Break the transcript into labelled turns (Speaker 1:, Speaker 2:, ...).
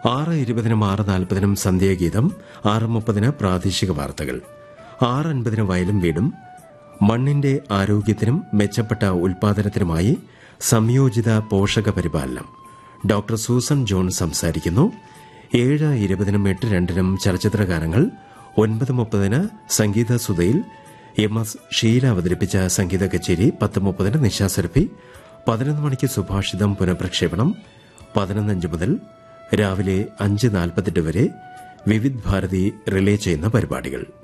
Speaker 1: ആറ് ഇരുപതിനും ആറ് നാൽപ്പതിനും സന്ധ്യാഗീതം ആറ് മുപ്പതിന് പ്രാദേശിക വാർത്തകൾ ആറ് അൻപതിന് വയലും വീടും മണ്ണിന്റെ ആരോഗ്യത്തിനും മെച്ചപ്പെട്ട ഉൽപാദനത്തിനുമായി സംയോജിത പോഷക പരിപാലനം ഡോക്ടർ സൂസൻ ജോൺ സംസാരിക്കുന്നു ഏഴ് ഇരുപതിനും എട്ട് രണ്ടിനും ചലച്ചിത്ര ഗാനങ്ങൾ ഒൻപത് മുപ്പതിന് സംഗീത സുധയിൽ എം എസ് ഷീല അവതരിപ്പിച്ച സംഗീത കച്ചേരി പത്ത് മുപ്പതിന് നിശാസരഫി പതിനൊന്ന് മണിക്ക് സുഭാഷിതം പുനഃപ്രക്ഷേപണം പതിനൊന്നഞ്ച് മുതൽ രാവിലെ അഞ്ച് നാൽപ്പത്തെട്ട് വരെ വിവിധ് ഭാരതി റിലേ ചെയ്യുന്ന പരിപാടികൾ